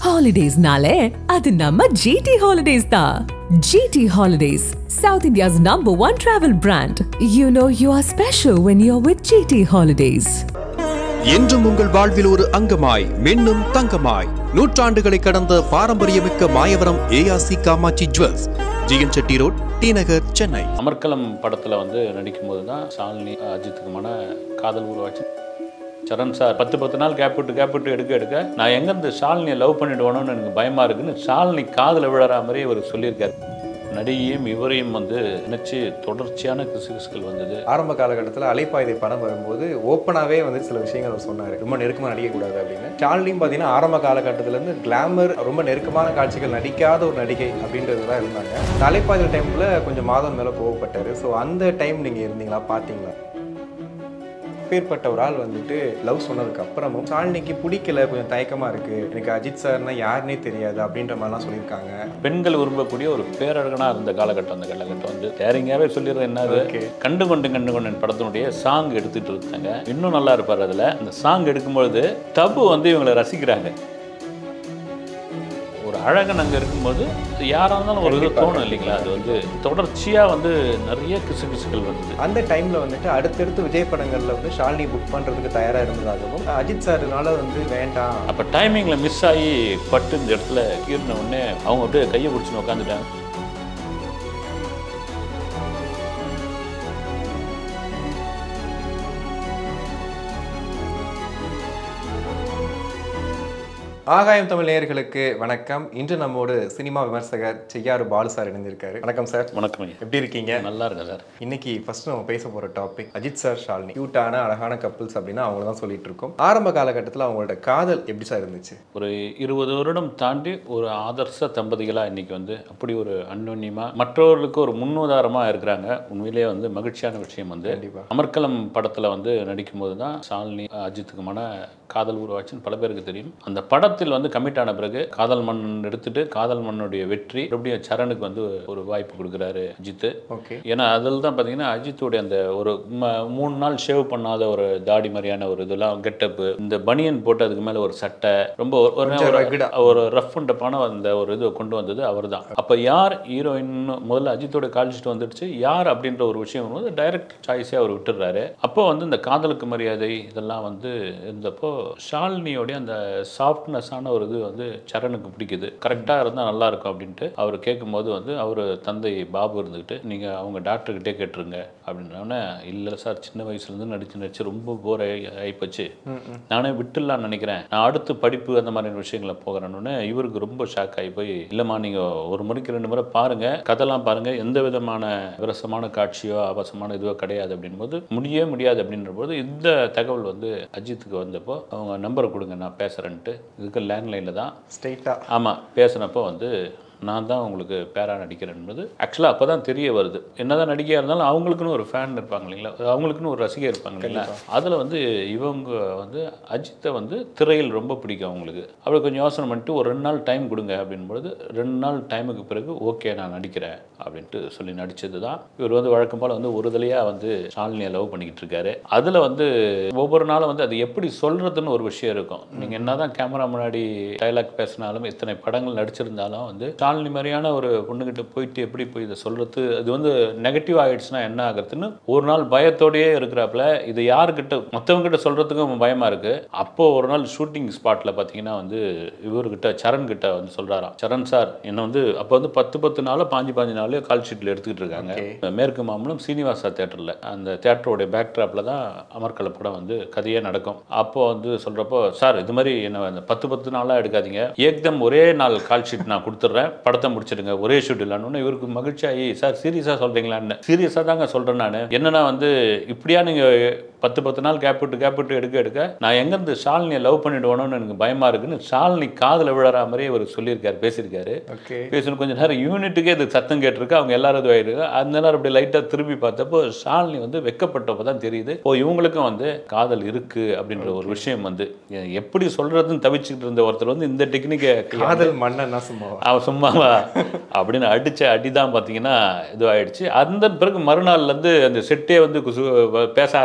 ஹாலிடேஸ்னாலே அது நம்ம ஜிடி ஹாலிடேஸ் தான் GT holidays south India's number one travel brand you know you are special when you are with GT holidays என்றும் உங்கள் வாழ்வில் ஒரு அங்கமாய் மின்னும் தங்கமாய் நூற்றாண்டுகளை கடந்த பாரம்பரியமிக்க Mayavaram ARC Kamatchi jewels GN Chetty road T Nagar Chennai Amarkalam படத்தில் வந்து நடிக்கும்போது தான் ஷாலினி அஜித்துக்குமான காதல் உருவாச்சு சரண் சார் பத்து பத்து நாள் கேப் விட்டு கேப் விட்டு எடுக்க எடுக்க நான் எங்கேருந்து ஷாலினியை லவ் பண்ணிடுவானோன்னு எனக்கு பயமாக இருக்குன்னு ஷாலினி காதில் விழற மாதிரி அவர் சொல்லியிருக்காரு நடிகையும் இவரையும் வந்து நினச்சி தொடர்ச்சியான கிசுகிசுகள் வந்தது ஆரம்ப காலகட்டத்தில் அலைப்பாய்தை படம் வரும்போது ஓப்பனாகவே வந்து சில விஷயங்கள் அவர் சொன்னார் ரொம்ப நெருக்கமாக நடிக்கக்கூடாது அப்படின்னு ஷாலினியும் பார்த்தீங்கன்னா ஆரம்ப காலகட்டத்திலேருந்து கிளாமர் ரொம்ப நெருக்கமான காட்சிகள் நடிக்காத ஒரு நடிகை அப்படின்றது தான் இருந்தாங்க இந்த அலைப்பாய்தல் டைமில் கொஞ்சம் மாதம் மேலே கோவப்பட்டார் ஸோ அந்த டைம் நீங்கள் இருந்தீங்களா பார்த்தீங்களா பேர்பட்ட ஒரு ஆள் வந்துட்டு லவ் சொன்னதுக்கு அப்புறமும் ஷாலினிக்கு பிடிக்கல கொஞ்சம் தயக்கமாக இருக்குது எனக்கு அஜித் சார்னா யாருன்னே தெரியாது அப்படின்ற மாதிரிலாம் சொல்லியிருக்காங்க பெண்கள் விரும்பக்கூடிய ஒரு பேரழகனா இருந்த காலகட்டம் அந்த காலகட்டம் வந்து டேரிங்காகவே சொல்லிடுறேன் என்னது Okay. கண்டு கொண்டு கண்டு கொண்டு படத்தினுடைய சாங் எடுத்துட்டு இருந்தாங்க இன்னும் நல்லா இருப்பார் அதில் அந்த சாங் எடுக்கும்பொழுது தபு வந்து இவங்களை ரசிக்கிறாங்க ஒரு அழகன் அங்கே இருக்கும்போது யாராக இருந்தாலும் ஒரு இது தோணும் இல்லைங்களா அது வந்து தொடர்ச்சியாக வந்து நிறைய கிசு கிசுகள் வந்தது அந்த டைமில் வந்துட்டு அடுத்தடுத்து விஜய் படங்களில் வந்து ஷாலினி புக் பண்ணுறதுக்கு தயாராக இருந்ததாகவும் அஜித் சார்னால வந்து வேண்டாம் அப்போ டைமிங்கில் மிஸ் ஆகி பட்டு இந்த இடத்துல கீறின உடனே அவங்க அப்படியே கையை பிடிச்சின்னு உட்காந்துட்டாங்க ஆகாயம் தமிழ் நேயர்களுக்கு வணக்கம் இன்று நம்மோடு சினிமா விமர்சகர் செய்யாறு பாலு சார் இணைந்திருக்காரு வணக்கம் சார் வணக்கம் ஐயா எப்படி இருக்கீங்க நல்லா இருக்கேன் சார் இன்னைக்கு ஃபர்ஸ்ட் நம்ம பேச போற டாபிக் அஜித் சார் ஷாலினி கியூட்டான அழகான கப்பிள்ஸ் அப்படின்னா அவங்கள தான் சொல்லிட்டு இருக்கோம் ஆரம்ப காலகட்டத்தில் அவங்களோட காதல் எப்படி சார் இருந்துச்சு ஒரு இருபது வருடம் தாண்டி ஒரு ஆதர்ச தம்பதிகளாக இன்னைக்கு வந்து அப்படி ஒரு அந்யோன்யமாக மற்றவர்களுக்கு ஒரு முன்னுதாரணமாக இருக்கிறாங்க உண்மையிலேயே வந்து மகிழ்ச்சியான விஷயம் வந்து கண்டிப்பா. அமர்கலம் படத்தில் வந்து நடிக்கும்போது தான் ஷாலினி அஜித்துக்குமான காதல் உருவாச்சுன்னு பல பேருக்கு தெரியும் அந்த படத்தில் வந்து கமிட் ஆன பிறகு காதல் மன்னன் எடுத்துட்டு காதல் மன்னுடைய வெற்றி மறுபடியும் சரணுக்கு வந்து ஒரு வாய்ப்பு கொடுக்குறாரு அஜித் ஓகே ஏன்னா அதில் தான் பார்த்தீங்கன்னா அஜித்துடைய அந்த ஒரு ம- மூணு நாள் ஷேவ் பண்ணாத ஒரு தாடி மாதிரியான ஒரு இதெல்லாம் கெட்டப்பு இந்த பனியன் போட்டு அதுக்கு மேலே ஒரு சட்டை ரொம்ப ஒரு- ஒரு கொஞ்சம் rugged ஆ. ஒரு ரஃப் அண்ட் டப்பான அந்த ஒரு இது கொண்டு வந்தது அவர் தான் அப்போ யார் ஹீரோயின் முதல்ல அஜித்தோட கால்ஷீட் வந்துடுச்சு யார் அப்படின்ற ஒரு விஷயம் வரும்போது டைரக்ட் சாய்ஸே அவர் விட்டுடுறாரு அப்போ வந்து இந்த காதலுக்கு மரியாதை இதெல்லாம் வந்து இருந்தப்போ ஷாலினியோடைய அந்த சாஃப்ட்னஸான ஒரு இது வந்து சரணுக்கு பிடிக்குது கரெக்டாக இருந்தால் நல்லா இருக்கும் அப்படின்ட்டு அவர் கேட்கும்போது வந்து அவர் தந்தை பாபு இருந்துக்கிட்டு நீங்கள் அவங்க டாக்டர்கிட்டே கேட்டுருங்க அப்படின்னோடனே இல்லை சார் சின்ன வயசுலேருந்து நடிச்சு நடிச்சு ரொம்ப போர் ஆகிப்போச்சு நானே விட்டுடலாம்னு நினைக்கிறேன் நான் அடுத்து படிப்பு அந்த மாதிரியான விஷயங்களை போகிறேன்னு இவருக்கு ரொம்ப ஷாக் ஆகி போய் இல்லைம்மா நீங்கள் ஒரு முறைக்கு ரெண்டு முறை பாருங்க கதைலாம் பாருங்க எந்த விதமான விரசமான காட்சியோ ஆபாசமான இதுவோ கிடையாது அப்படின்போது முடியவே முடியாது அப்படின்ற போது இந்த தகவல் வந்து அஜித்துக்கு வந்தப்போ அவங்க நம்பரை கொடுங்க நான் பேசுகிறேன்ட்டு இதுக்கு லேண்ட்லைனில் தான் ஸ்ட்ரெயிட்டாக ஆமாம் பேசுனப்போ வந்து நான் தான் உங்களுக்கு பேரா நடிக்கிறேன் என்பது ஆக்சுவலாக அப்போ தான் தெரிய வருது என்னதான் நடிகையாக இருந்தாலும் அவங்களுக்குன்னு ஒரு ஃபேன் இருப்பாங்க இல்லைங்களா அவங்களுக்குன்னு ஒரு ரசிகர் இருப்பாங்க இல்லைங்களா அதில் வந்து இவங்க வந்து அஜித்தை வந்து திரையில் ரொம்ப பிடிக்கும் அவங்களுக்கு அப்படி கொஞ்சம் யோசனை பண்ணிட்டு ஒரு ரெண்டு நாள் டைம் கொடுங்க அப்படின்பொழுது ரெண்டு நாள் டைமுக்கு பிறகு ஓகே நான் நடிக்கிறேன் அப்படின்ட்டு சொல்லி நடிச்சது தான் இவர் வந்து வழக்கம் போல் வந்து ஒரு தலையாக வந்து ஷாலினியை லவ் பண்ணிக்கிட்டு இருக்காரு அதில் வந்து ஒவ்வொரு நாளும் வந்து அது எப்படி சொல்கிறதுன்னு ஒரு விஷயம் இருக்கும் நீங்கள் என்னதான் கேமரா முன்னாடி டைலாக் பேசினாலும் இத்தனை படங்கள் நடிச்சிருந்தாலும் வந்து ஷாலினி மாதிரியான ஒரு பொண்ணுகிட்ட போயிட்டு எப்படி போய் இதை சொல்கிறது அது வந்து நெகட்டிவ் ஆகிடுச்சுன்னா என்ன ஆகுறதுன்னு ஒரு நாள் பயத்தோடயே இருக்கிறாப்புல இது யாருக்கிட்ட மற்றவங்ககிட்ட சொல்கிறதுக்கும் பயமாக இருக்குது அப்போ ஒரு நாள் ஷூட்டிங் ஸ்பாட்டில் பார்த்தீங்கன்னா வந்து இவர்கிட்ட சரண் கிட்ட வந்து சொல்கிறாராம் சரண் சார் என்னை வந்து அப்போ வந்து பத்து பத்து நாளோ பாஞ்சு பாஞ்சு நாளோ கால் ஷீட்டில் எடுத்துக்கிட்டு இருக்காங்க மேற்கு மாம்பலம் சீனிவாசா தேட்டரில் அந்த தேட்டரோடைய பேக்ட்ராப்பில் தான் அமர்கல படம் வந்து கதையே நடக்கும் அப்போ வந்து சொல்கிறப்போ சார் இது மாதிரி என்ன அந்த பத்து பத்து நாளாக எடுக்காதீங்க ஏக்தம் ஒரே நாள் கால் ஷீட் நான் கொடுத்துட்றேன் படத்தை முடிச்சிடுங்க ஒரே ஷூட் இல்லைன்னு இவருக்கு மகிழ்ச்சியாகி சார் சீரியஸாக சொல்கிறீங்களான்னு சீரியஸாக தாங்க சொல்கிறேன் நான் என்னன்னா வந்து இப்படியா நீங்கள் பத்து பத்து நாள் கேப் விட்டு கேப் விட்டு எடுக்க எடுக்க நான் எங்கேருந்து ஷாலினியை லவ் பண்ணிடுவேணும்னு எனக்கு பயமாக இருக்குன்னு ஷாலினி காதில் விழற மாதிரியே அவர் சொல்லியிருக்காரு பேசியிருக்காரு ஓகே பேசணும் கொஞ்ச நேரம் யூனிட்டுக்கே இது சத்தம் கேட்டிருக்கு அவங்க எல்லாரும் இதுவாயிருக்கு அந்த நேரம் அப்படி லைட்டாக திரும்பி பார்த்தப்போ ஷாலினி வந்து வெக்கப்பட்டப்போ தான் தெரியுது ஓ இவங்களுக்கும் வந்து காதல் இருக்கு அப்படின்ற ஒரு விஷயம் வந்து எ- எப்படி சொல்றதுன்னு தவிச்சுக்கிட்டு இருந்த ஒருத்தர் வந்து இந்த டெக்னிக்கை காதல் மன்னன்னா சும்மா அவன் சும்மாவா அப்படின்னு அடிச்ச அடி தான் பார்த்தீங்கன்னா இதுவாயிடுச்சு அந்த பிறகு மறுநாள்லேருந்து அந்த செட்டே வந்து குசு பேச ஆரம்பிச்சிட்டாங்க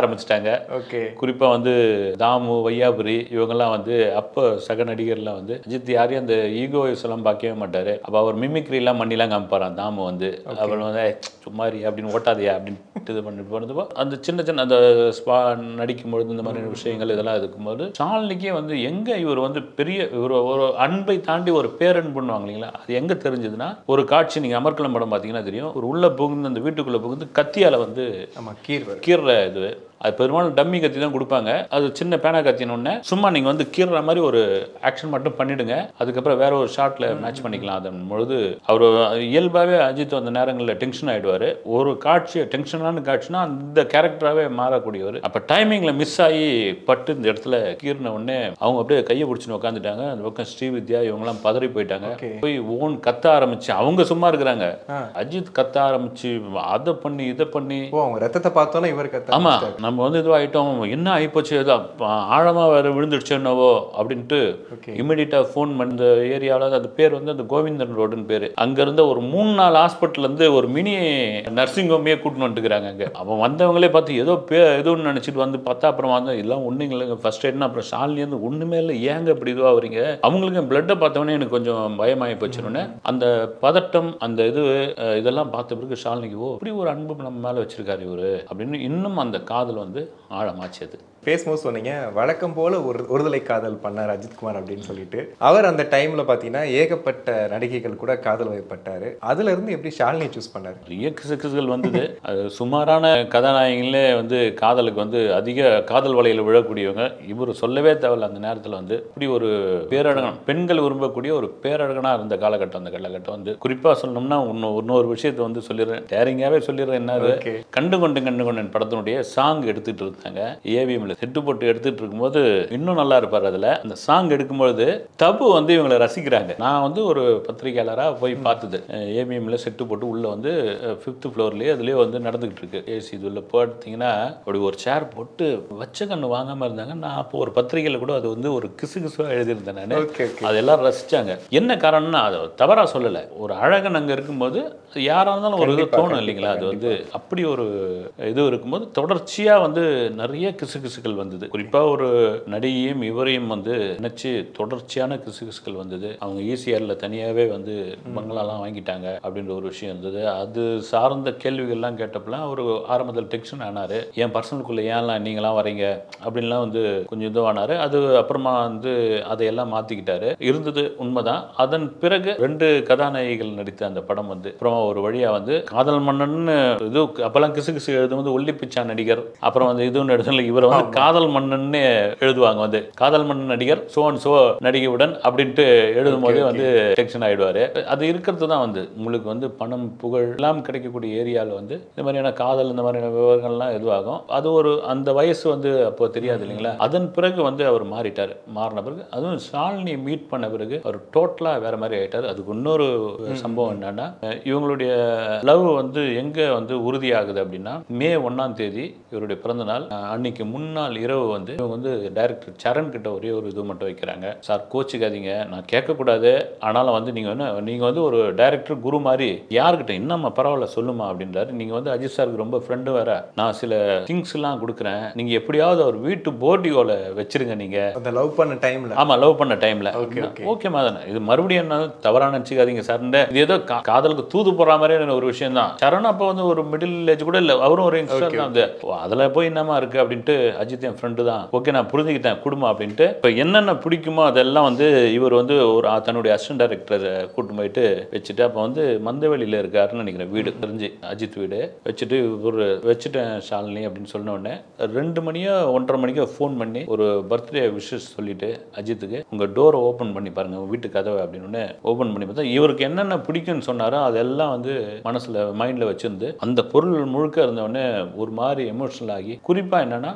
இருக்காங்க ஓகே குறிப்பாக வந்து தாமு வையாபுரி இவங்கெல்லாம் வந்து அப்போ சக நடிகர்லாம் வந்து அஜித் யாரையும் அந்த ஈகோ எல்லாம் பார்க்கவே மாட்டார் அப்போ அவர் மிமிக்ரிலாம் பண்ணிலாம் காமிப்பாராம் தாமு வந்து அவர் வந்து "ஏய், சும்மாரி அப்படின்னு ஓட்டாதையா அப்படின்னு இது பண்ணிட்டு போனதுப்போ அந்த சின்ன சின்ன அந்த ஸ்பா நடிக்கும் பொழுது இந்த மாதிரி விஷயங்கள் இதெல்லாம் இருக்கும்போது ஷாலினிக்கே வந்து எங்கே இவர் வந்து பெரிய இவர் ஒரு அன்பை தாண்டி ஒரு பேரன் பண்ணுவாங்க இல்லைங்களா அது எங்கே தெரிஞ்சதுன்னா ஒரு காட்சி நீங்கள் அமர்கலம் படம் பார்த்தீங்கன்னா தெரியும் ஒரு உள்ளே புகுந்து அந்த வீட்டுக்குள்ளே புகுந்து கத்தியால் வந்து ஆமா கீர் கீறுற இது அது பெரும்பாலும் டம்மி கத்தி தான் கொடுப்பாங்க அது சின்ன பேனா கத்தினோடனே சும்மா நீங்கள் வந்து கீறுற மாதிரி ஒரு ஆக்ஷன் மட்டும் பண்ணிடுங்க அதுக்கப்புறம் வேற ஒரு ஷாட்டில் மேட்ச் பண்ணிக்கலாம் அதன் பொழுது அவர் இயல்பாகவே அஜித் அந்த நேரங்களில் டென்ஷன் ஆகிடுவார் ஒரு காட்சி டென்ஷனான காட்சினா அந்த கேரக்டராகவே மாறக்கூடியவர் அப்போ டைமிங்கில் மிஸ் ஆகி பட்டு இந்த இடத்துல கீறின உடனே அவங்க அப்படியே கையை பிடிச்சின்னு உட்காந்துட்டாங்க அந்த பக்கம் ஸ்ரீவித்யா இவங்கெல்லாம் பதறி போயிட்டாங்க Okay. போய் ஓன் கத்த ஆரம்பிச்சு அவங்க சும்மா இருக்கிறாங்க ஆ. அஜித் கத்த ஆரம்பிச்சு அதை பண்ணி இதை பண்ணி ஓ அவங்க ரத்தத்தை பார்த்தோன்னே இவர் கத்த ஆமா நம்ம வந்து இதுவாகிட்டோம் என்ன ஆகிப்போச்சு ஏதோ ஆழமா வேற விழுந்துடுச்சு என்னவோ அப்படின்ட்டு Okay. இமிடியட்டாக ஃபோன் பண்ணி இந்த ஏரியாவில் அது பேர் வந்து அந்த கோவிந்தன் ரோடுன்னு பேர் அங்கேருந்து ஒரு மூணு நாலு ஹாஸ்பிட்டல் இருந்து ஒரு மினி நர்சிங் ஹோமையே கூட்டின்னு வந்துட்டுக்கிறாங்க அங்கே அவன் வந்தவங்களே பார்த்து ஏதோ பே எதுவும் நினச்சிட்டு வந்து பார்த்தா அப்புறம் வந்து எல்லாம் ஒன்றும் இல்லைங்க ஃபர்ஸ்ட் எய்ட்னா அப்புறம் ஷாலினி வந்து ஒன்றுமே இல்லை ஏங்க இப்படி இதுவாக வரீங்க அவங்களுக்கு பிளட்டை பார்த்தவொடனே எனக்கு கொஞ்சம் பயமாகி போச்சுன்னு அந்த பதட்டம் அந்த இது அஹ், இதெல்லாம் பார்த்த பிறகு ஷாலினிக்கு ஓ இப்படி ஒரு அன்பு நம்ம மேலே வச்சிருக்காரு இவரு அப்படின்னு இன்னும் அந்த காதல் வந்து ஆழமாச்சு அது பேசும்போது சொன்னீங்க வழக்கம் போல ஒரு ஒருதலை காதல் பண்ணார் அஜித்குமார் அப்படின்னு சொல்லிட்டு அவர் அந்த டைம்ல பார்த்தீங்கன்னா ஏகப்பட்ட நடிகைகள் கூட காதல் வயப்பட்டாரு அதுல இருந்து எப்படி ஷாலினி சூஸ் பண்ணாரு நிறைய கிசுகிசுகள் வந்தது அது சுமாரான கதாநாயகங்களே வந்து காதலுக்கு வந்து அதிக காதல் வலையில் விழக்கூடியவங்க இவர் சொல்லவே தேவையில்ல அந்த நேரத்தில் வந்து இப்படி ஒரு பேரழகன் பெண்கள் விரும்பக்கூடிய ஒரு பேரழகனாக இருந்த காலகட்டம் அந்த காலகட்டம் வந்து குறிப்பாக சொல்லணும்னா இன்னும் இன்னொரு விஷயத்தை வந்து சொல்லிடுறேன் டேரிங்காகவே சொல்லிடுறேன் என்னது Okay. கண்டு கொண்டு கண்டு கொண்டேன் படத்தினுடைய சாங் எடுத்துட்டு இருந்தாங்க ஏவிஎம்ல செட்டு போட்டு எடுத்துட்டு இருக்கும்போது இன்னும் நல்லா இருப்பார் அதில் அந்த சாங் எடுக்கும்பொழுது தபு வந்து இவங்களை ரசிக்கிறாங்க நான் வந்து ஒரு பத்திரிகையாளராக போய் பார்த்தது ஏவிஎம்ல செட்டு போட்டு உள்ள வந்து ஃபிஃப்த் ஃப்ளோர்லேயே அதுலேயே வந்து நடந்துகிட்டு இருக்கு ஏசி இதுல பார்த்தீங்கன்னா அப்படி ஒரு சேர் போட்டு வச்ச கண்ணு வாங்காம இருந்தாங்க நான் அப்போ ஒரு பத்திரிகையில் கூட அது வந்து ஒரு கிசு கிசுவாக எழுதியிருந்தேன் நான் ஓகே ஓகே அது எல்லாரும் ரசிச்சாங்க என்ன காரணம்னா அதை தவறா சொல்லலை ஒரு அழகன் அங்கே இருக்கும்போது யாராக இருந்தாலும் ஒரு இது கண்டிப்பா, தோணும் கண்டிப்பா, இல்லைங்களா அது வந்து அப்படி ஒரு இது இருக்கும்போது தொடர்ச்சியா வந்து நிறைய கிசுகிசுகள் வந்தது குறிப்பா ஒரு நடிகையும் இவரையும் வந்து நினைச்சு தொடர்ச்சியான கிசுகிசுகள் வந்தது அவங்க ஈசிஆர்ல தனியாவே வந்து பங்களாலாம் வாங்கிட்டாங்க அப்படின்ற ஒரு விஷயம் இருந்தது அது சார்ந்த கேள்விகள்லாம் கேட்டப்பலாம் அவர் ஆரம்பத்தில் டென்ஷன் ஆனாரு என் பர்சனலுக்குள்ள ஏன்லாம் நீங்களாம் வரீங்க அப்படின்லாம் வந்து கொஞ்சம் இதுவானாரு அது அப்புறமா வந்து அதையெல்லாம் மாத்திக்கிட்டாரு இருந்தது உண்மைதான் அதன் பிறகு ரெண்டு கதாநாயகிகள் நடித்த அந்த படம் வந்து அப்புறமா ஒரு வழியா வந்து காதல் மன்னன்னு இது அப்பெல்லாம் கிசு கிசு எழுதும் வந்து ஒல்லிப்பிச்சா நடிகர் அப்புறம் வந்து இதுன்னு எழுதுல இவர் வந்து காதல் மன்னன்னு எழுதுவாங்க வந்து காதல் மன்னன் நடிகர் சோ அண்ட் சோ நடிகையுடன் அப்படின்ட்டு எழுதும் போதே வந்து டென்ஷன் ஆயிடுவாரு அது இருக்கிறது தான் வந்து உங்களுக்கு வந்து பணம் புகழ் எல்லாம் கிடைக்கக்கூடிய ஏரியாவில் வந்து இந்த மாதிரியான காதல் இந்த மாதிரியான விவரங்கள்லாம் இதுவாகும் அது ஒரு அந்த வயசு வந்து அப்போ தெரியாது இல்லைங்களா அதன் பிறகு வந்து அவர் மாறிட்டார் மாறின பிறகு அதுவும் ஷாலினியை மீட் பண்ண பிறகு அவர் டோட்டலாக வேற மாதிரி ஆயிட்டார் அதுக்கு இன்னொரு சம்பவம் என்னன்னா அஹ் இவங்களுடைய லவ் வந்து எங்க வந்து உறுதியாகுது அப்படின்னா மே ஒண்ணாம் தேதி இவருடைய பிறந்த நாள் அஹ் அன்னைக்கு முன்னாள் இரவு வந்து இவங்க வந்து டைரக்டர் சரண் கிட்ட ஒரே ஒரு இது மட்டும் வைக்கிறாங்க சார் கோச்சிக்காதீங்க நான் கேட்கக்கூடாது ஆனாலும் வந்து நீங்க வந்து நீங்க வந்து ஒரு டைரக்டர் குரு மாதிரி யார்கிட்ட என்னம்மா பரவாயில்ல சொல்லுமா அப்படின்றாரு நீங்க வந்து அஜித் சாருக்கு ரொம்ப ஃப்ரெண்டு வேற நான் சில திங்ஸ் எல்லாம் கொடுக்குறேன் நீங்க எப்படியாவது அவர் வீட்டு போர்டியோல வச்சிருங்க நீங்க அந்த லவ் பண்ண டைம்ல ஆமா லவ் பண்ண டைம்ல Okay, okay. ஓகே மாதன் இது மறுபடியும் என்ன தவறா நினச்சிக்காதீங்க சார் இது ஏதோ கா- காதலுக்கு தூது போடுற மாதிரியான ஒரு விஷயம் தான் சரண் அப்போ வந்து ஒரு மிடில் ஏஜ் கூட இல்லை அவரும் ஒரு யங்ஸ்டர் தான் வந்து ஓ, அதுல போய் என்னமா இருக்கு அப்படின்ட்டு அஜித் என் ஃப்ரெண்டு தான் ஓகே நான் புரிஞ்சுக்கிட்டேன் குடும்பம் அப்படின்ட்டு இப்போ என்னென்ன பிடிக்குமோ அதெல்லாம் வந்து இவர் வந்து ஒரு ஆ, தன்னுடைய அசிஸ்டன்ட் டைரக்டரை கூட்டு போயிட்டு வச்சுட்டு அப்போ வந்து மந்தவெளியில் இருக்காருன்னு நினைக்கிறேன் வீடு தெரிஞ்சு அஜித் வீடு வச்சுட்டு ஒரு வச்சுட்டேன் ஷாலினி அப்படின்னு சொன்ன உடனே ரெண்டு மணியோ ஒன்றரை மணிக்கோ ஃபோன் பண்ணி ஒரு பர்த்டே விஷஸ் சொல்லிட்டு அஜித்துக்கு உங்க டோரை ஓப்பன் பண்ணி பாருங்க உங்க வீட்டு கதவை அப்படின்னு ஓப்பன் பண்ணி பார்த்தா இவருக்கு என்னென்ன பிடிக்கும்னு சொன்னாரோ அதெல்லாம் வந்து மனசுல மைண்ட்ல வச்சிருந்து அந்த பொருள் முழுக்க இருந்தவொடனே ஒரு மாதிரி எமோஷனல் ஆகி குறிப்பா என்னன்னா ஒரு அழ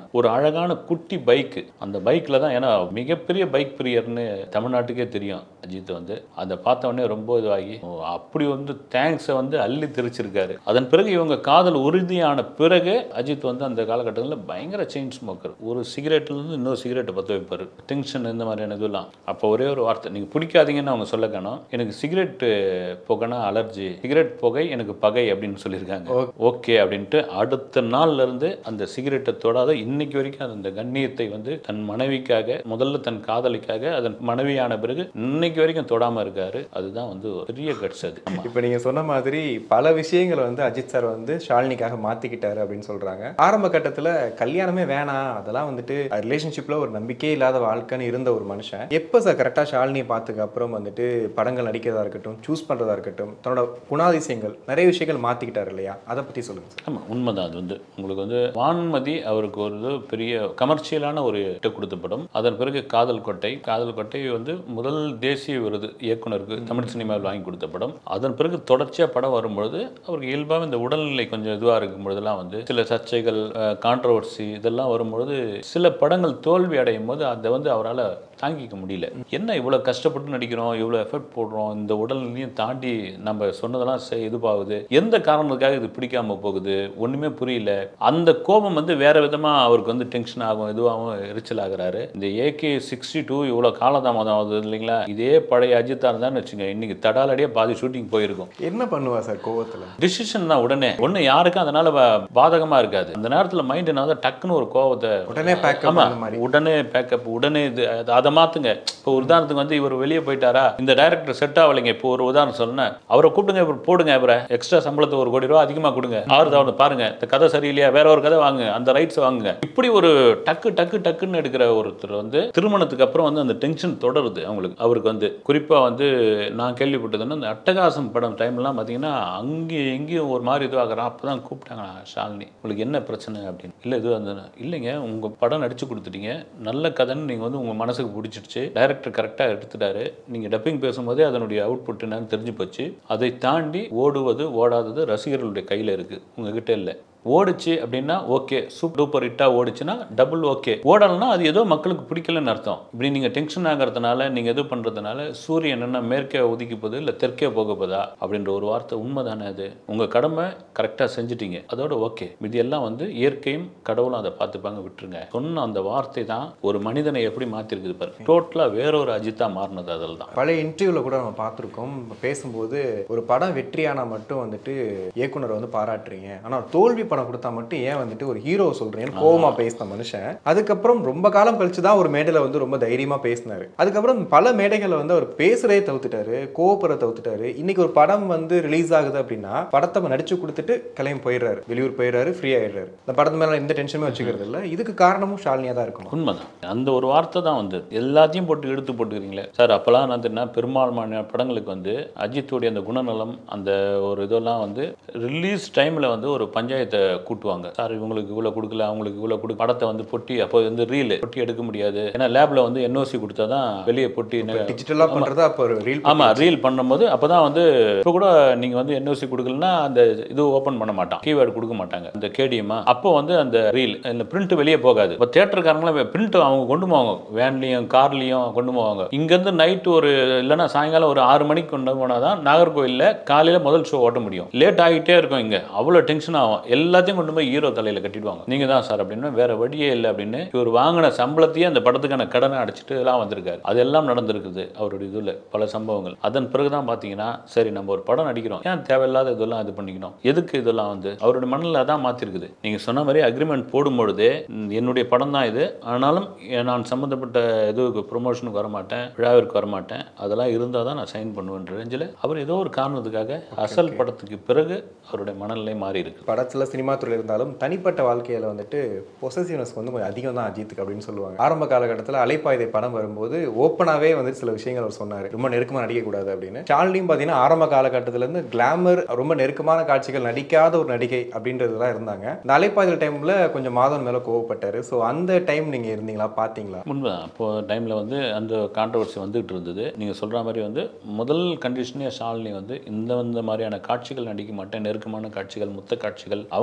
அழகான குட்டி பைக்கு அந்த பைக்கில் தான் ஏன்னா மிகப்பெரிய பைக் பிரியர்னு தமிழ்நாட்டுக்கே தெரியும் அஜித் வந்து அதை பார்த்த உடனே ரொம்ப இதுவாகி ஓ, அப்படி வந்து தேங்க்ஸை வந்து அள்ளி தெரிச்சிருக்காரு அதன் பிறகு இவங்க காதல் உறுதியான பிறகு அஜித் வந்து அந்த காலகட்டத்தில் பயங்கர செயின் ஸ்மோக்கர் ஒரு சிகரெட்லேருந்து இன்னொரு சிகரெட்டை பற்ற வைப்பார் டென்ஷன் இந்த மாதிரியான இதெல்லாம் அப்போ ஒரே ஒரு வார்த்தை நீங்கள் பிடிக்காதீங்கன்னு அவங்க சொல்ல காணோம் எனக்கு சிகரெட்டு புகைனா அலர்ஜி சிகரெட் புகை எனக்கு பகை அப்படின்னு சொல்லியிருக்காங்க ஓகே அப்படின்ட்டு அடுத்த நாள்ல இருந்து அந்த சிகரெட்டை தொடாத இன்னைக்கு வரைக்கும் அந்த கண்ணியத்தை வந்து தன் மனைவிக்காக முதல்ல தன் காதலிக்காக அதன் மனைவியான பிறகு இன்னைக்கு வரைக்கும் தொடாம இருக்காரு அதுதான் வந்து ஒரு பெரிய கட்ஸ் அது ஆமா. இப்போ நீங்க சொன்ன மாதிரி பல விஷயங்களை வந்து அஜித் சார் வந்து ஷாலினிக்காக மாத்திக்கிட்டாரு அப்படின்னு சொல்றாங்க ஆரம்ப கட்டத்துல கல்யாணமே வேணாம் அதெல்லாம் வந்துட்டு ரிலேஷன்ஷிப்ல ஒரு நம்பிக்கையே இல்லாத வாழ்க்கைன்னு இருந்த ஒரு மனுஷன் எப்போ சார் கரெக்டாக ஷாலினியை பார்த்ததுக்கு அப்புறம் வந்துட்டு படங்கள் நடிக்கிறதா இருக்கட்டும் சூஸ் பண்றதா இருக்கட்டும் தன்னோட குணாதிசயங்கள் நிறைய விஷயங்கள் மாத்திக்கிட்டாரு இல்லையா அதை பத்தி சொல்லுங்க சார் ஆமாம் உண்மைதான் அது வந்து உங்களுக்கு வந்து வான்மதி அவருக்கு ஒரு இது பெரிய கமர்ஷியலான ஒரு ஹிட்டை கொடுத்த படம் அதன் பிறகு காதல் கொட்டை காதல் கொட்டை வந்து முதல் தேசிய விருது இயக்குனருக்கு தமிழ் சினிமாவில் வாங்கி கொடுத்த படம் அதன் பிறகு தொடர்ச்சியாக படம் வரும்பொழுது அவருக்கு இயல்பாக இந்த உடல்நிலை கொஞ்சம் இதுவாக இருக்கும் பொழுதெல்லாம் வந்து சில சர்ச்சைகள் கான்ட்ரவர்சி இதெல்லாம் வரும்பொழுது சில படங்கள் தோல்வி அடையும் போது அதை வந்து அவரால் தாங்கிக்க முடியல என்ன இவ்வளோ கஷ்டப்பட்டு நடிக்கிறோம் இவ்வளோ எஃபர்ட் போடுறோம் இந்த உடல்நிலையும் தாண்டி நம்ம சொன்னதெல்லாம் செ- இதுவாகுது எந்த காரணத்துக்காக இது பிடிக்காம போகுது ஒன்றுமே புரியல அந்த கோபம் வந்து வேற விதமாக அவருக்கு வந்து டென்ஷன் ஆகும் இதுவாகவும் எரிச்சல் ஆகுறாரு இந்த ஏகே சிக்ஸ்டி டூ இவ்வளோ காலதாமதம் ஆகுது இல்லைங்களா இதே பழைய அஜித்தா இருந்தான்னு வச்சுங்க இன்னைக்கு தடாலடியாக பாதி ஷூட்டிங் போயிருக்கும் என்ன பண்ணுவா சார் கோவத்துல டிசிஷன் தான் உடனே ஒன்று யாருக்கும் அதனால வ- பாதகமா இருக்காது அந்த நேரத்தில் மைண்டு நான் வந்து டக்குன்னு ஒரு கோவத்தை உடனே பேக்கப் ஆமா அந்த மாதிரி உடனே பேக்கப் உடனே இது அது- அதை மாத்துங்க இப்போ ஒரு உதாரணத்துக்கு வந்து இவர் வெளியே போயிட்டாரா இந்த டைரக்டர் செட் ஆகலைங்க இப்போ ஒரு உதாரணம் சொன்னேன் அவரை கூப்பிடுங்க இவர் போடுங்க இவரை எக்ஸ்ட்ரா சம்பளத்தை ஒரு கோடி ரூபா அதிகமாக கொடுங்க ஆறுதாவது பாருங்க இந்த கதை சரியில்லையா வேற ஒரு கதை வாங்குங்க அந்த ரைட்ஸ் வாங்குங்க இப்படி ஒரு டக்கு டக்கு டக்குன்னு எடுக்கிற ஒருத்தர் வந்து திருமணத்துக்கு அப்புறம் வந்து அந்த டென்ஷன் தொடருது அவங்களுக்கு அவருக்கு வந்து குறிப்பா வந்து நான் கேள்விப்பட்டதுன்னா இந்த அட்டகாசம் படம் டைம்லாம் பார்த்தீங்கன்னா அங்கேயும் இங்கேயும் ஒரு மாதிரி இதுவாகிறான் அப்போ தான் கூப்பிட்டாங்க ஷாலினி உங்களுக்கு என்ன பிரச்சனை அப்படின்னு இல்லை இது வந்து இல்லைங்க உங்கள் படம் நடிச்சு கொடுத்துட்டீங்க நல்ல கதைன்னு நீங்கள் வந்து உங்கள் மனசுக்கு பிடிச்சிருச்சு டைரக்டர் கரெக்டாக எடுத்துட்டாரு நீங்கள் டப்பிங் பேசும்போதே அதனுடைய அவுட்புட் என்னன்னு தெரிஞ்சு போச்சு அதை தாண்டி ஓடுவது ஓடாதது ரசிகர்களுடைய கையில் இருக்குது உங்ககிட்ட இல்லை ஓடுச்சு அப்படின்னா ஓகே சூப் டூப்பர் ஹிட்டாக ஓடுச்சுன்னா டபுள் ஓகே ஓடலைன்னா அது ஏதோ மக்களுக்கு பிடிக்கலன்னு அர்த்தம் இப்படி நீங்கள் டென்ஷன் ஆகிறதுனால நீங்கள் இது பண்ணுறதுனால சூரியன் என்ன மேற்கே ஒதுக்கி போகுது இல்லை தெற்கே போக போதா அப்படின்ற ஒரு வார்த்தை உண்மைதானே அது உங்கள் கடமை கரெக்டாக செஞ்சிட்டீங்க அதோட ஓகே இது எல்லாம் வந்து இயற்கையும் கடவுளும் அதை பார்த்துப்பாங்க விட்டுருங்க சொன்ன அந்த வார்த்தை தான் ஒரு மனிதனை எப்படி மாற்றிருக்குது பாரு டோட்டலாக வேற ஒரு அஜித்தா மாறினது அதில் தான் பழைய இன்டர்வியூவில் கூட நம்ம பார்த்துருக்கோம் பேசும்போது ஒரு படம் வெற்றியானா மட்டும் வந்துட்டு இயக்குனரை வந்து பாராட்டுறீங்க ஆனால் தோல்வி படம் கொடுத்தா மட்டும் ஏன் வந்துட்டு ஒரு ஹீரோ சொல்றீங்கன்னு கோவமா பேசின மனுஷன் அதுக்கப்புறம் ரொம்ப காலம் கழிச்சு தான் ஒரு மேடையில் வந்து ரொம்ப தைரியமா பேசினாரு அதுக்கப்புறம் பல மேடைகளில் வந்து அவர் பேசுறதே தவிர்த்துட்டாரு கோவப்படுற தவிர்த்துட்டாரு இன்னைக்கு ஒரு படம் வந்து ரிலீஸ் ஆகுது அப்படின்னா படத்தை அவர் நடிச்சு கொடுத்துட்டு கிளம்பி போயிடுறாரு வெளியூர் போயிடுறாரு ஃப்ரீ ஆயிடுறாரு இந்த படத்து மேல எந்த டென்ஷனுமே வச்சுக்கிறது இல்லை இதுக்கு காரணமும் ஷாலினியா தான் இருக்கணும் உண்மைதான் அந்த ஒரு வார்த்தை தான் வந்து எல்லாத்தையும் போட்டு எடுத்து போட்டுக்கிறீங்களே சார் அப்போல்லாம் நான் தெரியுமா பெரும்பாலான படங்களுக்கு வந்து அஜித்துடைய அந்த குணநலம் அந்த ஒரு இதெல்லாம் வந்து ரிலீஸ் டைமில் வந்து ஒரு பஞ்சாயத்தை கூட்டுவாங்க சார் இவங்களுக்கு இவ்வளோ கொடுக்கல அவங்களுக்கு இவ்வளோ கொடு படத்தை வந்து பொட்டி அப்போ வந்து ரீல் பொட்டி எடுக்க முடியாது ஏன்னா லேபில் வந்து என்ஓசி கொடுத்தா தான் வெளியே பொட்டி டிஜிட்டலா பண்றது அப்போ ரீல் ஆமா ரீல் பண்ணும்போது அப்பதான் வந்து இப்போ கூட நீங்க வந்து என்ஓசி கொடுக்கலன்னா அந்த இது ஓபன் பண்ண மாட்டான் கீவேர்டு கொடுக்க மாட்டாங்க அந்த கேடிஎம்மா அப்போ வந்து அந்த ரீல் இந்த பிரிண்ட் வெளியே போகாது இப்போ தேட்டருக்காரங்களாம் பிரிண்ட் அவங்க கொண்டு போவாங்க வேன்லையும் கார்லையும் கொண்டு போவாங்க இங்கேருந்து நைட் ஒரு இல்லைன்னா சாயங்காலம் ஒரு ஆறு மணிக்கு கொண்டு போனால் தான் நாகர்கோயிலில் காலையில் முதல் ஷோ ஓட்ட முடியும் லேட் ஆகிட்டே இருக்கும் இங்கே அவ்வளோ டென்ஷன் ஆகும் எல்லாத்தையும் கொண்டு போய் ஹீரோ தலையில் கட்டிடுவாங்க நீங்கள் தான் சார் அப்படின்னு வேற வழியே இல்லை அப்படின்னு இவர் வாங்கின சம்பளத்தையே அந்த படத்துக்கான கடனை அடைச்சிட்டு எல்லாம் வந்திருக்காரு அதெல்லாம் நடந்திருக்குது அவருடைய இதில் பல சம்பவங்கள் அதன் பிறகு தான் பார்த்தீங்கன்னா சரி நம்ம ஒரு படம் நடிக்கிறோம் ஏன் தேவையில்லாத இதெல்லாம் இது பண்ணிக்கணும் எதுக்கு இதெல்லாம் வந்து அவருடைய மண்ணில் தான் மாற்றிருக்குது நீங்கள் சொன்ன மாதிரி அக்ரிமெண்ட் போடும்பொழுதே ம், என்னுடைய படம் தான் இது ஆனாலும் எ- நான் சம்மந்தப்பட்ட இதுக்கு ப்ரொமோஷனுக்கு வரமாட்டேன் விழாவிற்கு வரமாட்டேன் அதெல்லாம் இருந்தால் தான் நான் சைன் பண்ணுவேன்ற ரேஞ்சில் அவர் ஏதோ ஒரு காரணத்துக்காக அசல் படத்துக்கு பிறகு அவருடைய மனநிலை மாறி இருக்கு படத்துல சினிமா துறையில் இருந்தாலும் தனிப்பட்ட வாழ்க்கையில வந்துட்டு பொசசிவ்னஸ் வந்து கொஞ்சம் அதிகம் தான் அஜித்துக்கு அப்படின்னு சொல்லுவாங்க ஆரம்ப காலகட்டத்தில் அலைப்பாய்தை படம் வரும்போது ஓப்பனாவே வந்து சில விஷயங்கள் அவர் சொன்னார் ரொம்ப நெருக்கமா நடிக்கக்கூடாது அப்படின்னு ஷாலினியும் பார்த்தீங்கன்னா ஆரம்ப காலகட்டத்துல இருந்து கிளாமர் ரொம்ப நெருக்கமான காட்சிகள் நடிக்காத ஒரு நடிகை அப்படின்றது தான் இருந்தாங்க இந்த அலைப்பாய்தல் டைம்ல கொஞ்சம் மாதம் மேல கோவப்பட்டாரு ஸோ அந்த டைம் நீங்க இருந்தீங்களா பார்த்தீங்களா உண்மைதான் அப்போ டைமில் வந்து அந்த கான்ட்ரவர்சி வந்துகிட்டு இருந்தது நீங்கள் சொல்கிற மாதிரி வந்து முதல் கண்டிஷனே ஷாலினி வந்து இந்த இந்த மாதிரியான காட்சிகள் நடிக்க மாட்டேன் நெருக்கமான காட்சிகள் முத்த காட்சிகள் அவங்க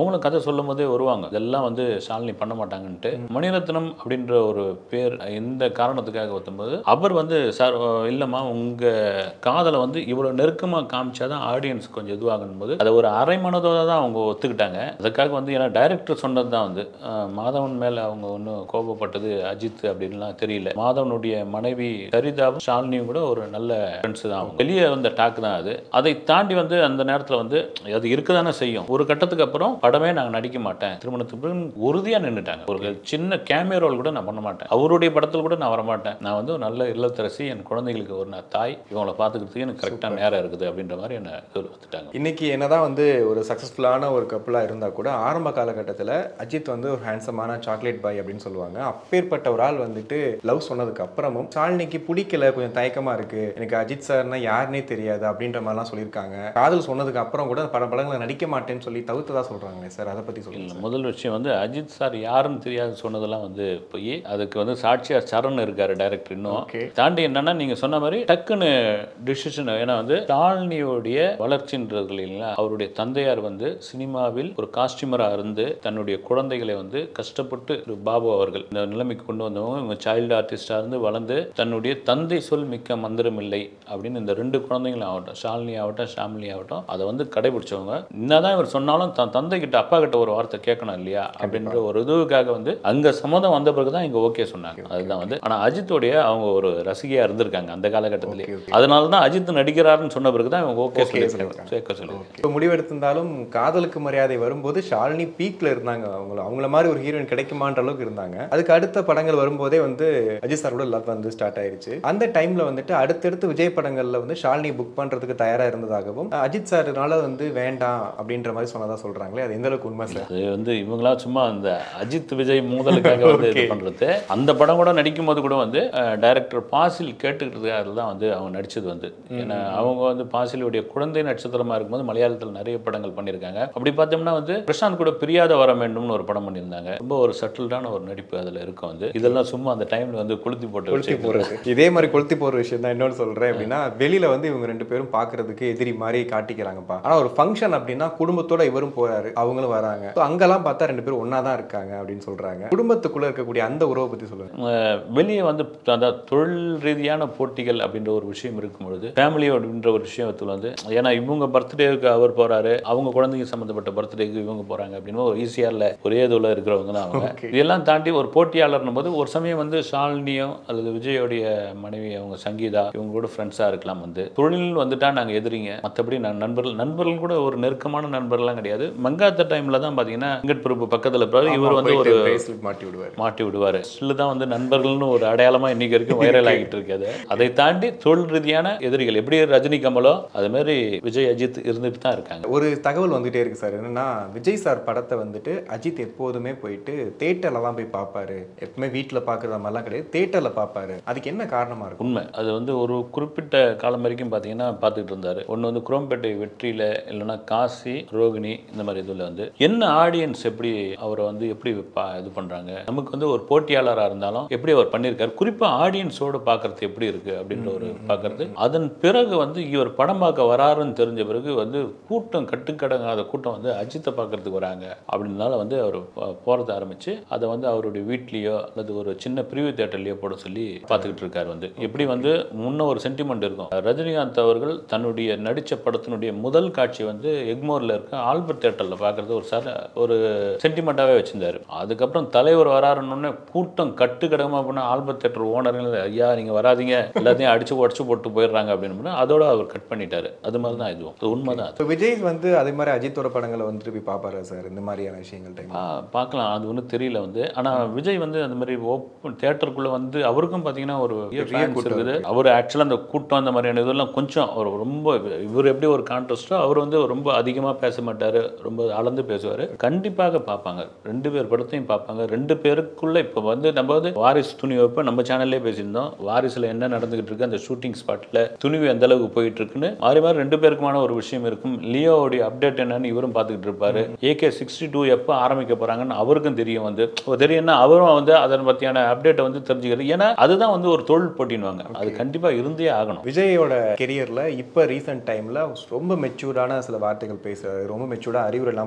அவங்களும் கதை சொல்லும் போதே வருவாங்க இதெல்லாம் வந்து ஷாலினி பண்ண மாட்டாங்கன்ட்டு மணிரத்னம் அப்படின்ற ஒரு பேர் இந்த காரணத்துக்காக ஒத்தும்போது அவர் வந்து சார் இல்லைம்மா உங்கள் காதலை வந்து இவ்வளோ நெருக்கமாக காமிச்சாதான் ஆடியன்ஸ் கொஞ்சம் இதுவாகும் போது அதை ஒரு அரை மனதோட தான் அவங்க ஒத்துக்கிட்டாங்க அதுக்காக வந்து ஏன்னா டைரக்டர் சொன்னது தான் வந்து அஹ், மாதவன் மேலே அவங்க ஒன்றும் கோபப்பட்டது அஜித் அப்படின்லாம் தெரியல மாதவனுடைய மனைவி சரிதாவும் ஷாலினியும் கூட ஒரு நல்ல ஃப்ரெண்ட்ஸ் தான் அவங்க வெளியே வந்த டாக் தான் அது அதை தாண்டி வந்து அந்த நேரத்தில் வந்து அது இருக்க தானே செய்யும் ஒரு கட்டத்துக்கு அப்புறம் படமே நாங்கள் நடிக்க மாட்டேன் திருமணத்துக்கு பிறகு உறுதியாக நின்றுட்டாங்க ஒரு சின்ன கேமியோ ரோல் கூட நான் பண்ண மாட்டேன் அவருடைய படத்தில் கூட நான் வரமாட்டேன் நான் வந்து ஒரு நல்ல இல்லத்தரசி என் குழந்தைகளுக்கு ஒரு நான் தாய் இவங்களை பார்த்துக்கிறதுக்கு எனக்கு கரெக்டாக நேரம் இருக்குது அப்படின்ற மாதிரி என்னை இது வந்துட்டாங்க இன்னைக்கு என்னதான் வந்து ஒரு சக்ஸஸ்ஃபுல்லான ஒரு கப்பலாக இருந்தால் கூட ஆரம்ப காலகட்டத்தில் அஜித் வந்து ஒரு ஹேண்ட்ஸமான சாக்லேட் பாய் அப்படின்னு சொல்லுவாங்க அப்பேற்பட்ட ஒரு ஆள் வந்துட்டு லவ் சொன்னதுக்கு அப்புறமும் ஷாலினிக்கு பிடிக்கல கொஞ்சம் தயக்கமா இருக்கு எனக்கு அஜித் சார்னா யாருனே தெரியாது அப்படின்ற மாதிரிலாம் சொல்லியிருக்காங்க காதல் சொன்னதுக்கு அப்புறம் கூட பல படங்களை நடிக்க மாட்டேன்னு சொல்லி தவிர்த்ததா சொல்றாங்களே சார் அதை பத்தி சொல்லுங்க இல்லை முதல் விஷயம் வந்து அஜித் சார் யாருன்னு தெரியாது சொன்னதெல்லாம் வந்து போய் அதுக்கு வந்து சாட்சியா சரண் இருக்காரு டைரக்டர் இன்னும் Okay. தாண்டி என்னன்னா நீங்க சொன்ன மாதிரி டக்குன்னு டிசிஷன் ஏன்னா வந்து ஷாலினியோடைய வளர்ச்சின்றது இல்லைங்களா அவருடைய தந்தையார் வந்து சினிமாவில் ஒரு காஸ்டியூமரா இருந்து தன்னுடைய குழந்தைகளை வந்து கஷ்டப்பட்டு ஒரு பாபு அவர்கள் இந்த நிலைமைக்கு கொண்டு வந்தவங்க இவங்க சைல்டு ஆர்டிஸ்டா இருந்து வளர்ந்து தன்னுடைய தந்தை சொல் மிக்க மந்திரம் இல்லை அப்படின்னு இந்த ரெண்டு குழந்தைங்களும் ஆகட்டும் ஷாலினி ஆகட்டும் ஷாமிலி ஆகட்டும் அதை வந்து கடைபிடிச்சவங்க என்னதான் இவர் சொன்னாலும் தன் தந்தை கிட்ட அப்பா கிட்ட ஒரு வார்த்தை கேட்கணும் இல்லையா அப்படின்ற ஒரு இதுவுக்காக வந்து அங்க சம்மதம் வந்த பிறகு தான் இங்க ஓகே சொன்னாங்க அதுதான் வந்து ஆனா அஜித்தோடைய அவங்க ஒரு ரசிகையா இருந்திருக்காங்க அந்த காலகட்டத்திலேயே Okay, okay. அதனால தான் அஜித் நடிக்கிறாருன்னு சொன்ன பிறகு தான் இவங்க ஓகே Okay சொல்லி சொல்லியிருக்காங்க. சேர்க்க சொல்லி இப்போ முடிவெடுத்திருந்தாலும் காதலுக்கு மரியாதை வரும்போது ஷாலினி பீக்ல இருந்தாங்க அவங்கள அவங்கள மாதிரி ஒரு ஹீரோயின் கிடைக்குமான்ற அளவுக்கு இருந்தாங்க அதுக்கு அடுத்த படங்கள் வரும்போதே வந்து அஜித் சாரோட லவ் வந்து ஸ்டார்ட் ஆயிருச்சு அந்த டைம்ல வந்துட்டு அடுத்தடுத்து விஜய் படங்கள்ல வந்து ஷாலினி புக் பண்றதுக்கு தயாரா இருந்ததாகவும் அஜித் சார்னால வந்து வேண்டாம் அப்படின்ற மாதிரி சொன்னதா சொல்றாங்களே அது எந்த அளவுக்கு உண்மை சார் அது வந்து இவங்களா சும்மா அந்த அஜித் விஜய் மோதலுக்காக வந்து இது பண்றது அந்த படம் கூட நடிக்கும் போது கூட வந்து டைரக்டர் பாசில் கேட்டுக்கிறதுக்காக தான் வந்து அவங்க நடிச்சது வந்து ஏன்னா அவங்க வந்து பாசிலுடைய குழந்தை நட்சத்திரமா இருக்கும்போது மலையாளத்தில் நிறைய படங்கள் பண்ணியிருக்காங்க அப்படி பார்த்தோம்னா வந்து பிரசாந்த் கூட பிரியாத வர வேண்டும்னு ஒரு படம் பண்ணியிருந்தாங்க ரொம்ப ஒரு சட்டில்டான ஒரு நடிப்பு அதுல இருக்கும் வந்து இதெல்லாம் சும்மா அந்த டைம்ல வந்து கொளுத்தி போட்டு கொளுத்தி வச்சு போடுறது இதே மாதிரி கொளுத்தி போடுற விஷயம் தான் இன்னொன்று சொல்றேன் அப்படின்னா வெளியில வந்து இவங்க ரெண்டு பேரும் பாக்குறதுக்கு எதிரி மாதிரி காட்டிக்கிறாங்கப்பா ஆனா ஒரு ஃபங்க்ஷன் அப்படின்னா குடும்பத்தோட இவரும் போறாரு அவங்களும் வராங்க So அங்கெல்லாம் பார்த்தா ரெண்டு பேரும் ஒண்ணா தான் இருக்காங்க அப்படின்னு சொல்றாங்க குடும்பத்துக்குள்ள இருக்கக்கூடிய அந்த உறவை பத்தி சொல்லுங்க அஹ் வெளியே வந்து அந்த தொழில் ரீதியான போட்டிகள் அப்படின்ற ஒரு விஷயம் இருக்கும் பொழுது ஃபேமிலி அப்படின்ற ஒரு விஷயத்தில் வந்து ஏன்னா இவங்க பர்த்டேவுக்கு அவர் போறாரு அவங்க குழந்தைங்க சம்மந்தப்பட்ட பர்த்டேக்கு இவங்க போறாங்க அப்படின்னு ஒரு ஈஸியாரில் ஒரே இதில் இருக்கிறவங்க தான் அவங்க Okay. இதெல்லாம் தாண்டி ஒரு போட்டியாளர்னும் போது ஒரு சமயம் வந்து ஷாலினியோ அல்லது விஜயோடைய மனைவி அவங்க சங்கீதா இவங்க கூட ஃப்ரெண்ட்ஸாக இருக்கலாம் வந்து தொழில் வந்துட்டா நாங்கள் எதிரிங்க மற்றபடி நான் நண்பர்கள் நண்பர்கள் கூட ஒரு நெருக்கமான நண்பர்கள்லாம் கிடையாது மங்காத்த டைமில் தான் பார்த்தீங்கன்னா வெங்கட் பிரபு பக்கத்தில் இருப்பாரு இவர் வந்து ஒரு பிரேஸ்லெட் மாட்டி விடுவாரு மாட்டி விடுவார் ஸ்டில் தான் வந்து நண்பர்கள்னு ஒரு அடையாளமா இன்னைக்கு வரைக்கும் வைரல் ஆகிட்டு இருக்குது அதை தாண்டி தொழில் ரீதியான எதிரிகள் எப்படி ரஜினி கமலோ அது மாதிரி விஜய் அஜித் இருந்துட்டு தான் இருக்காங்க ஒரு தகவல் வந்துட்டே இருக்கு சார் என்னன்னா விஜய் சார் படத்தை வந்துட்டு அஜித் எப்போதுமே போயிட்டு தேட்டர்ல தான் போய் பார்ப்பாரு எப்பவுமே வீட்டுல பாக்குற மாதிரிலாம் கிடையாது தேட்டர்ல பார்ப்பாரு அதுக்கு என்ன காரணமா இருக்கும் உண்மை அது வந்து ஒரு குறிப்பிட்ட காலம் வரைக்கும் பார்த்தீங்கன்னா பார்த்துக்கிட்டு இருந்தார் ஒன்று வந்து குரோம்பேட்டை வெற்றியில் இல்லைன்னா காசி ரோகிணி இந்த மாதிரி இதில் வந்து என்ன ஆடியன்ஸ் எப்படி அவரை வந்து எப்படி பா இது பண்ணுறாங்க நமக்கு வந்து ஒரு போட்டியாளராக இருந்தாலும் எப்படி அவர் பண்ணியிருக்காரு குறிப்பாக ஆடியன்ஸோடு பார்க்குறது எப்படி இருக்குது அப்படின்ற ஒரு பார்க்குறது அதன் பிறகு வந்து இவர் படம் பார்க்க வராருன்னு தெரிஞ்ச பிறகு வந்து கூட்டம் கட்டுக்கடங்காத கூட்டம் வந்து அஜித்தை பார்க்கறதுக்கு வராங்க அப்படின்னால வந்து அவர் போகிறத ஆரம்பித்து அதை வந்து அவருடைய வீட்லேயோ அல்லது ஒரு சின்ன பிரிவு தேட்டர்லேயோ போட சொல்லி பார்த்துக்கிட்டு இருக்காரு வந்து எப்படி வந்து முன்ன ஒரு சென்டிமெண்ட் இருக்கும் ரஜினிகாந்த் அவர்கள் தன்னுடைய நடித்த படத்தினுடைய முதல் காட்சி வந்து எக்மோரில் இருக்க ஆல்பர்ட் தேட்டரில் பார்க்குறது ஒரு சர ஒரு சென்டிமெண்ட்டாகவே வச்சிருந்தாரு அதுக்கப்புறம் தலைவர் வராருன்னு கூட்டம் கட்டுக்கடகமாக போனால் ஆல்பர்ட் தேட்டர் ஓனருங்க ஐயா நீங்கள் வராதீங்க எல்லாத்தையும் அடிச்சு உடச்சு போட்டு போயிடுறாங்க அப்படின்னு அதோட அவர் கட் பண்ணிட்டாரு அது மாதிரி தான் இதுவும் அது உண்மைதான் அது இப்போ விஜய் வந்து அதே மாதிரி அஜித்தோட படங்களை வந்துட்டு போய் பார்ப்பாரா சார் இந்த மாதிரியான விஷயங்கள் டைம் ஆ, பார்க்கலாம் அது ஒன்றும் தெரியல வந்து ஆனால் விஜய் வந்து அந்த மாதிரி ஓப்பன் தேட்டருக்குள்ளே வந்து அவருக்கும் பார்த்தீங்கன்னா ஒரு fans கூட்டம் இருக்குது அவர் ஆக்சுவலாக அந்த கூட்டம் அந்த மாதிரியான இதெல்லாம் கொஞ்சம் அவர் ரொம்ப இவர் எப்படி ஒரு கான்ட்ரஸ்டோ அவர் வந்து ரொம்ப அதிகமாக பேச மாட்டார் ரொம்ப அளந்து பேசுவார் கண்டிப்பாக பார்ப்பாங்க ரெண்டு பேர் படத்தையும் பார்ப்பாங்க ரெண்டு பேருக்குள்ளே இப்போ வந்து நம்ம வந்து வாரிசு துணிவு இப்போ நம்ம சேனல்லே பேசியிருந்தோம் வாரிசில் என்ன நடந்துகிட்டு இருக்கு அந்த ஷூட்டிங் ஸ்பாட்டில் துணிவு எந்த அளவுக்கு போயிட்டு இருக்குன்னு மாறி மாறி ரெண்டு பேருக்குமான ஒரு விஷயம் இருக்கும் லியோவுடைய அப்டேட் என்னன்னு இவரும் பார்த்துக்கிட்டு இருப்பாரு ஏகே சிக்ஸ்டி டூ எப்போ ஆரம்பிக்க போறாங்கன்னு அவருக்கும் தெரியும் வந்து ஓ, தெரியும்னா அவரும் வந்து அதன் பற்றியான அப்டேட்டை வந்து தெரிஞ்சுக்கிறது ஏன்னா அதுதான் வந்து ஒரு தொழில் போட்டின்வாங்க அது கண்டிப்பாக இருந்தே ஆகணும் விஜயோட கெரியர்ல இப்போ ரீசெண்ட் டைம்ல ரொம்ப மெச்சூர்டான சில வார்த்தைகள் பேசுறாரு ரொம்ப மெச்சூர்டா அறிவுரைலாம்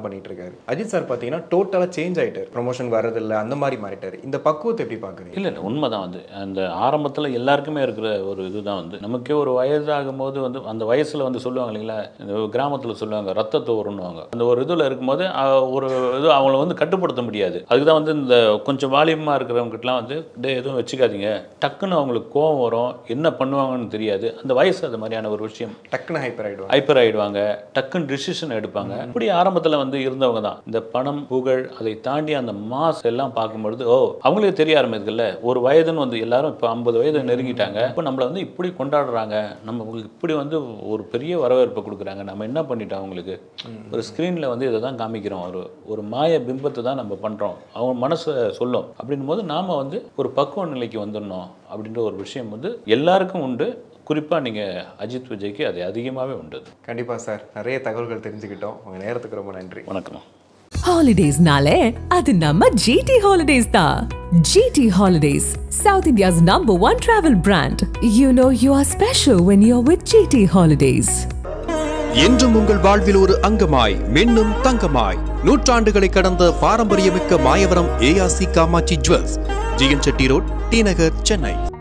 தான் பண்ணிட்டு இருக்காரு அஜித் சார் பார்த்தீங்கன்னா டோட்டலாக சேஞ்ச் ஆயிட்டாரு ப்ரொமோஷன் வரதில்லை அந்த மாதிரி மாறிட்டாரு இந்த பக்குவத்தை எப்படி பார்க்குறீங்க இல்லை இல்லை உண்மைதான் வந்து அந்த ஆரம்பத்தில் எல்லாருக்குமே இருக்கிற ஒரு இதுதான் வந்து நமக்கே ஒரு வயதாகும் போது வந்து அந்த வயசில் வந்து சொல்லுவாங்க இல்லைங்களா இந்த கிராமத்தில் சொல்லுவாங்க ரத்தத்தை வருன்னுவாங்க அந்த ஒரு இதில் இருக்கும்போது அஹ், ஒரு இது அவங்கள வந்து கட்டுப்படுத்த முடியாது அதுக்கு தான் வந்து இந்த கொஞ்சம் வாலியமாக இருக்கிறவங்ககிட்டலாம் வந்து டே எதுவும் வச்சுக்காதீங்க டக்குன்னு அவங்களுக்கு கோவம் வரும் என்ன பண்ணுவாங்கன்னு தெரியாது அந்த வயசு அது மாதிரியான ஒரு விஷயம் டக்குன்னு ஹைப்பர் ஆயிடுவாங்க ஹைப்பர் ஆயிடுவாங்க டக்குன்னு டிசிஷன் எடுப்பாங்க இப்படி ஆரம்பத்தில் வந்து இருந்தவங்க தான் இந்த பணம் புகழ் அதை தாண்டி அந்த மாஸ் எல்லாம் பார்க்கும்பொழுது ஓ அவங்களுக்கு தெரிய ஆரம்பிக்குதுல்ல ஒரு வயதுன்னு வந்து எல்லாரும் இப்போ ஐம்பது வயது நெருங்கிட்டாங்க இப்போ நம்மளை வந்து இப்படி கொண்டாடுறாங்க நம்ம இப்படி வந்து ஒரு பெரிய வரவேற்பை கொடுக்குறாங்க நம்ம என்ன பண்ணிட்டோம் அவங்களுக்கு ஒரு ஸ்க்ரீனில் வந்து இதை தான் காமிக்கிறோம் ஒரு ஒரு மாய பிம்பத்தை தான் நம்ம பண்ணுறோம் அவங்க மனசை சொல்லும் அப்படின்னும் போது நாம் வந்து ஒரு பக்குவ நிலைக்கு வந்துடணும் அப்படின்ற ஒரு விஷயம் வந்து எல்லாருக்கும் உண்டு குறிப்பாக நீங்கள் அஜித் விஜய்க்கு அது அதிகமாகவே உண்டு அது. கண்டிப்பாக சார் நிறைய தகவல்கள் தெரிஞ்சுக்கிட்டோம் உங்கள் நேரத்துக்கு ரொம்ப நன்றி வணக்கம் ஹாலிடேஸ்னாலே அது நம்ம ஜிடி ஹாலிடேஸ் தான் GT holidays south India's number one travel brand you know you are special when you are with GT holidays என்றும் உங்கள் வாழ்வில் ஒரு அங்கமாய் மின்னும் தங்கமாய் நூற்றாண்டுகளை கடந்த பாரம்பரியமிக்க Mayavaram ARC Kamatchi jewels GN Chetty road T Nagar Chennai